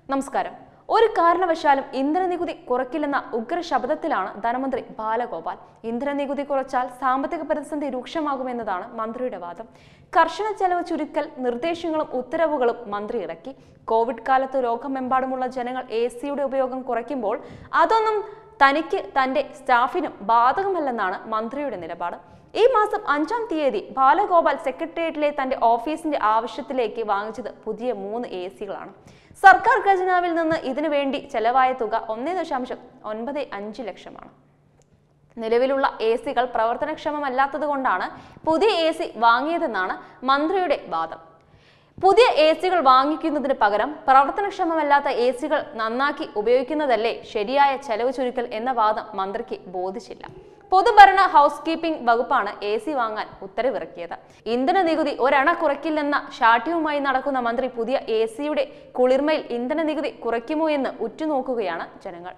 നമസ്കാരം ഒരു കാരണവശാലും ഇന്ധന നികുതി കുറയ്ക്കില്ലെന്ന ഉഗ്ര ശബ്ദത്തിലാണ് ധനമന്ത്രി ബാലഗോപാൽ ഇന്ധന നികുതി കുറച്ചാൽ സാമ്പത്തിക പ്രതിസന്ധി രൂക്ഷമാകുമെന്നതാണ് മന്ത്രിയുടെ വാദം കർശന ചെലവ് ചുരുക്കൽ നിർദ്ദേശങ്ങളും ഉത്തരവുകളും മന്ത്രി ഇറക്കി കോവിഡ് കാലത്ത് ലോകമെമ്പാടുമുള്ള ജനങ്ങൾ എ സിയുടെ ഉപയോഗം കുറയ്ക്കുമ്പോൾ അതൊന്നും തനിക്ക് തന്റെ സ്റ്റാഫിനും ബാധകമല്ലെന്നാണ് മന്ത്രിയുടെ നിലപാട് ഈ മാസം അഞ്ചാം തീയതി ബാലഗോപാൽ സെക്രട്ടേറിയറ്റിലെ തന്റെ ഓഫീസിന്റെ ആവശ്യത്തിലേക്ക് വാങ്ങിച്ചത് പുതിയ മൂന്ന് എ സികളാണ് സർക്കാർ ഖജനാവിൽ നിന്ന് ഇതിനു വേണ്ടി ചെലവായ തുക ഒന്നേ ദശാംശം ഒൻപത് അഞ്ച് ലക്ഷമാണ് നിലവിലുള്ള എ സികൾ പ്രവർത്തനക്ഷമമല്ലാത്തതുകൊണ്ടാണ് പുതിയ എ സി വാങ്ങിയതെന്നാണ് മന്ത്രിയുടെ വാദം പുതിയ എ സികൾ വാങ്ങിക്കുന്നതിന് പകരം പ്രവർത്തനക്ഷമമല്ലാത്ത എ സികൾ നന്നാക്കി ഉപയോഗിക്കുന്നതല്ലേ ശരിയായ ചെലവ് ചുരുക്കൽ എന്ന വാദം മന്ത്രിക്ക് ബോധിച്ചില്ല പൊതുഭരണ ഹൗസ് കീപ്പിംഗ് വകുപ്പാണ് എ സി വാങ്ങാൻ ഉത്തരവിറക്കിയത് ഇന്ധന നികുതി ഒരണ കുറയ്ക്കില്ലെന്ന ശാഠ്യവുമായി നടക്കുന്ന മന്ത്രി പുതിയ എ സിയുടെ കുളിർമയിൽ ഇന്ധന നികുതി കുറയ്ക്കുമോ എന്ന് ഉറ്റുനോക്കുകയാണ് ജനങ്ങൾ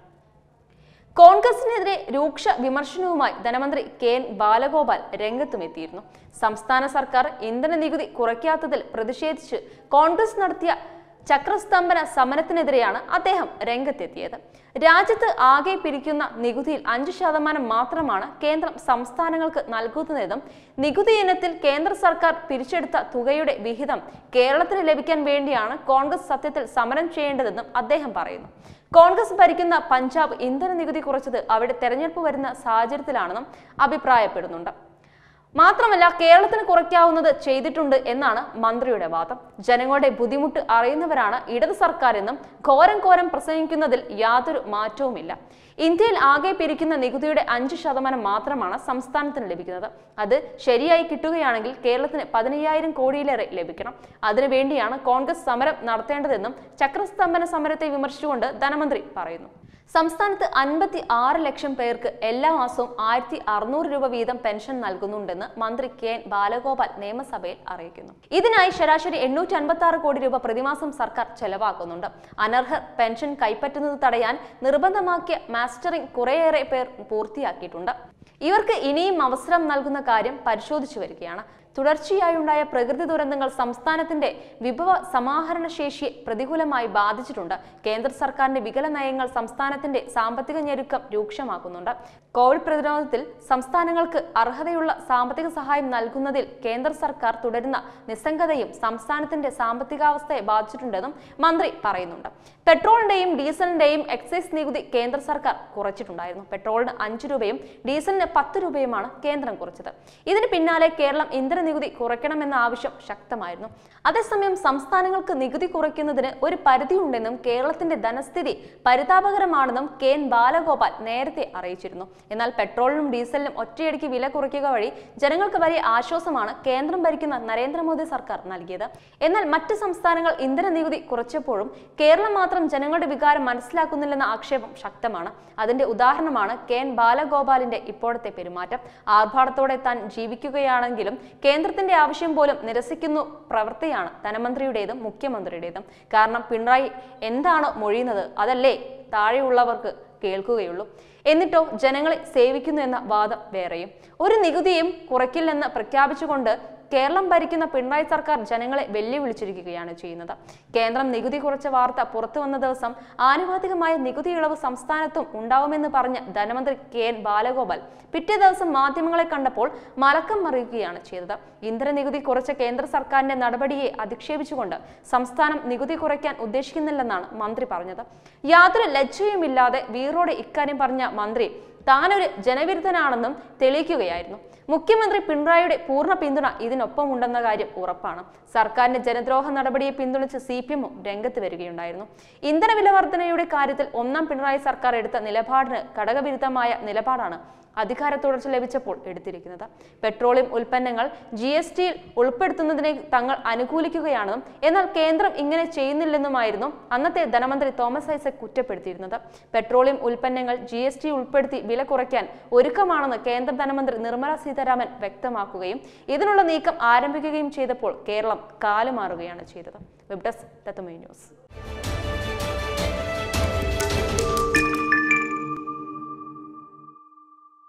കോൺഗ്രസിനെതിരെ രൂക്ഷ വിമർശനവുമായി ധനമന്ത്രി കെ എൻ ബാലഗോപാൽ രംഗത്തുമെത്തിയിരുന്നു സംസ്ഥാന സർക്കാർ ഇന്ധന നികുതി കുറയ്ക്കാത്തതിൽ പ്രതിഷേധിച്ച് കോൺഗ്രസ് നടത്തിയ ചക്രസ്തംഭന സമരത്തിനെതിരെയാണ് അദ്ദേഹം രംഗത്തെത്തിയത് രാജ്യത്ത് ആകെ പിരിക്കുന്ന നികുതിയിൽ അഞ്ച് ശതമാനം മാത്രമാണ് കേന്ദ്രം സംസ്ഥാനങ്ങൾക്ക് നൽകുന്നതെന്നും നികുതി ഇനത്തിൽ കേന്ദ്ര സർക്കാർ പിരിച്ചെടുത്ത തുകയുടെ വിഹിതം കേരളത്തിന് ലഭിക്കാൻ വേണ്ടിയാണ് കോൺഗ്രസ് സത്യത്തിൽ സമരം ചെയ്യേണ്ടതെന്നും അദ്ദേഹം പറയുന്നു കോൺഗ്രസ് ഭരിക്കുന്ന പഞ്ചാബ് ഇന്ധന നികുതി കുറച്ചത് അവിടെ തെരഞ്ഞെടുപ്പ് വരുന്ന സാഹചര്യത്തിലാണെന്നും അഭിപ്രായപ്പെടുന്നുണ്ട് മാത്രമല്ല കേരളത്തിന് കുറയ്ക്കാവുന്നത് ചെയ്തിട്ടുണ്ട് എന്നാണ് മന്ത്രിയുടെ വാദം ജനങ്ങളുടെ ബുദ്ധിമുട്ട് അറിയുന്നവരാണ് ഇടത് സർക്കാർ എന്നും ഘോരം ഘോരം പ്രസംഗിക്കുന്നതിൽ യാതൊരു മാറ്റവുമില്ല ഇന്ത്യയിൽ ആകെ പിരിക്കുന്ന നികുതിയുടെ അഞ്ച് ശതമാനം മാത്രമാണ് സംസ്ഥാനത്തിന് ലഭിക്കുന്നത് അത് ശരിയായി കിട്ടുകയാണെങ്കിൽ കേരളത്തിന് പതിനയ്യായിരം കോടിയിലേറെ ലഭിക്കണം അതിനുവേണ്ടിയാണ് കോൺഗ്രസ് സമരം നടത്തേണ്ടതെന്നും ചക്രസ്തംഭന സമരത്തെ വിമർശിച്ചുകൊണ്ട് ധനമന്ത്രി പറയുന്നു സംസ്ഥാനത്ത് അൻപത്തി ആറ് ലക്ഷം പേർക്ക് എല്ലാ മാസവും ആയിരത്തി അറുന്നൂറ് രൂപ വീതം പെൻഷൻ നൽകുന്നുണ്ടെന്ന് മന്ത്രി കെ എൻ ബാലഗോപാൽ നിയമസഭയിൽ അറിയിക്കുന്നു ഇതിനായി ശരാശരി എണ്ണൂറ്റി അൻപത്തി ആറ് കോടി രൂപ പ്രതിമാസം സർക്കാർ ചെലവാക്കുന്നുണ്ട് അനർഹർ പെൻഷൻ കൈപ്പറ്റുന്നത് തടയാൻ നിർബന്ധമാക്കിയ മാസ്റ്ററിംഗ് കുറേയേറെ പേർ പൂർത്തിയാക്കിയിട്ടുണ്ട് ഇവർക്ക് ഇനിയും അവസരം നൽകുന്ന കാര്യം പരിശോധിച്ചു വരികയാണ് തുടർച്ചയായുണ്ടായ പ്രകൃതി ദുരന്തങ്ങൾ സംസ്ഥാനത്തിന്റെ വിഭവ സമാഹരണ ശേഷിയെ പ്രതികൂലമായി ബാധിച്ചിട്ടുണ്ട് കേന്ദ്ര സർക്കാരിന്റെ വികല നയങ്ങൾ സംസ്ഥാനത്തിന്റെ സാമ്പത്തിക ഞെരുക്കം രൂക്ഷമാക്കുന്നുണ്ട് കോവിഡ് പ്രതിരോധത്തിൽ സംസ്ഥാനങ്ങൾക്ക് അർഹതയുള്ള സാമ്പത്തിക സഹായം നൽകുന്നതിൽ കേന്ദ്ര സർക്കാർ തുടരുന്ന നിസ്സംഗതയും സംസ്ഥാനത്തിന്റെ സാമ്പത്തികാവസ്ഥയെ ബാധിച്ചിട്ടുണ്ടെന്നും മന്ത്രി പറയുന്നുണ്ട് പെട്രോളിന്റെയും ഡീസലിന്റെയും എക്സൈസ് നികുതി കേന്ദ്ര സർക്കാർ കുറച്ചിട്ടുണ്ടായിരുന്നു പെട്രോളിന് അഞ്ച് രൂപയും ഡീസലിന് പത്ത് രൂപയുമാണ് കേന്ദ്രം കുറച്ചത് ഇതിന് പിന്നാലെ കേരളം ഇന്ധന നികുതി കുറയ്ക്കണമെന്ന ആവശ്യം ശക്തമായിരുന്നു അതേസമയം സംസ്ഥാനങ്ങൾക്ക് നികുതി കുറയ്ക്കുന്നതിന് ഒരു പരിധിയുണ്ടെന്നും കേരളത്തിന്റെ ധനസ്ഥിതി പരിതാപകരമാണെന്നും കെ എൻ ബാലഗോപാൽ നേരത്തെ അറിയിച്ചിരുന്നു എന്നാൽ പെട്രോളിനും ഡീസലിനും ഒറ്റയടിക്ക് വില കുറയ്ക്കുക വഴി ജനങ്ങൾക്ക് വലിയ ആശ്വാസമാണ് കേന്ദ്രം ഭരിക്കുന്ന നരേന്ദ്രമോദി സർക്കാർ നൽകിയത് എന്നാൽ മറ്റ് സംസ്ഥാനങ്ങൾ ഇന്ധന നികുതി കുറച്ചപ്പോഴും കേരളം മാത്രം ജനങ്ങളുടെ വികാരം മനസ്സിലാക്കുന്നില്ലെന്ന ആക്ഷേപം ശക്തമാണ് അതിന്റെ ഉദാഹരണമാണ് കെ എൻ ബാലഗോപാലിന്റെ ഇപ്പോഴത്തെ പെരുമാറ്റം ആർഭാടത്തോടെ താൻ ജീവിക്കുകയാണെങ്കിലും കേന്ദ്രത്തിന്റെ ആവശ്യം പോലും നിരസിക്കുന്നു പ്രവൃത്തിയാണ് ധനമന്ത്രിയുടേതും മുഖ്യമന്ത്രിയുടേതും കാരണം പിണറായി എന്താണോ മൊഴിയുന്നത് അതല്ലേ താഴെയുള്ളവർക്ക് കേൾക്കുകയുള്ളൂ എന്നിട്ടോ ജനങ്ങളെ സേവിക്കുന്നു എന്ന വാദം വേറെയും ഒരു നികുതിയും കുറയ്ക്കില്ലെന്ന് പ്രഖ്യാപിച്ചുകൊണ്ട് കേരളം ഭരിക്കുന്ന പിണറായി സർക്കാർ ജനങ്ങളെ വെല്ലുവിളിച്ചിരിക്കുകയാണ് ചെയ്യുന്നത് കേന്ദ്രം നികുതി കുറച്ച വാർത്ത പുറത്തു വന്ന ദിവസം ആനുപാതികമായ നികുതി ഇളവ് സംസ്ഥാനത്തും ഉണ്ടാവുമെന്ന് പറഞ്ഞ ധനമന്ത്രി കെ എൻ ബാലഗോപാൽ പിറ്റേ ദിവസം മാധ്യമങ്ങളെ കണ്ടപ്പോൾ മലക്കം മറിയുകയാണ് ചെയ്തത് ഇന്ധന നികുതി കുറച്ച കേന്ദ്ര സർക്കാരിന്റെ നടപടിയെ അധിക്ഷേപിച്ചുകൊണ്ട് സംസ്ഥാനം നികുതി കുറയ്ക്കാൻ ഉദ്ദേശിക്കുന്നില്ലെന്നാണ് മന്ത്രി പറഞ്ഞത് യാതൊരു ലജ്ജയുമില്ലാതെ വീറോടെ ഇക്കാര്യം പറഞ്ഞ മന്ത്രി താനൊരു ജനവിരുദ്ധനാണെന്നും തെളിയിക്കുകയായിരുന്നു മുഖ്യമന്ത്രി പിണറായിയുടെ പൂർണ്ണ പിന്തുണ ഇതിനൊപ്പമുണ്ടെന്ന കാര്യം ഉറപ്പാണ് സർക്കാരിന്റെ ജനദ്രോഹ നടപടിയെ പിന്തുണച്ച് സി പി എമ്മും രംഗത്ത് വരികയുണ്ടായിരുന്നു ഇന്ധന വില വർധനയുടെ കാര്യത്തിൽ ഒന്നാം പിണറായി സർക്കാർ എടുത്ത നിലപാടിന് ഘടകവിരുദ്ധമായ നിലപാടാണ് അധികാര തുടർച്ച ലഭിച്ചപ്പോൾ എടുത്തിരിക്കുന്നത് പെട്രോളിയം ഉൽപ്പന്നങ്ങൾ ജി എസ് ടിയിൽ ഉൾപ്പെടുത്തുന്നതിനെ തങ്ങൾ അനുകൂലിക്കുകയാണെന്നും എന്നാൽ കേന്ദ്രം ഇങ്ങനെ ചെയ്യുന്നില്ലെന്നുമായിരുന്നു അന്നത്തെ ധനമന്ത്രി തോമസ് ഐസക് കുറ്റപ്പെടുത്തിയിരുന്നത് പെട്രോളിയം ഉൽപ്പന്നങ്ങൾ ജി എസ് ടി ഉൾപ്പെടുത്തി വില കുറയ്ക്കാൻ ഒരുക്കമാണെന്ന് കേന്ദ്ര ധനമന്ത്രി നിർമ്മല സീതാരാമൻ വ്യക്തമാക്കുകയും ഇതിനുള്ള നീക്കം ആരംഭിക്കുകയും ചെയ്തപ്പോൾ കേരളം കാലുമാറുകയാണ് ചെയ്തത് വെബ് ഡെസ്ക് തത്തുമൈ ന്യൂസ്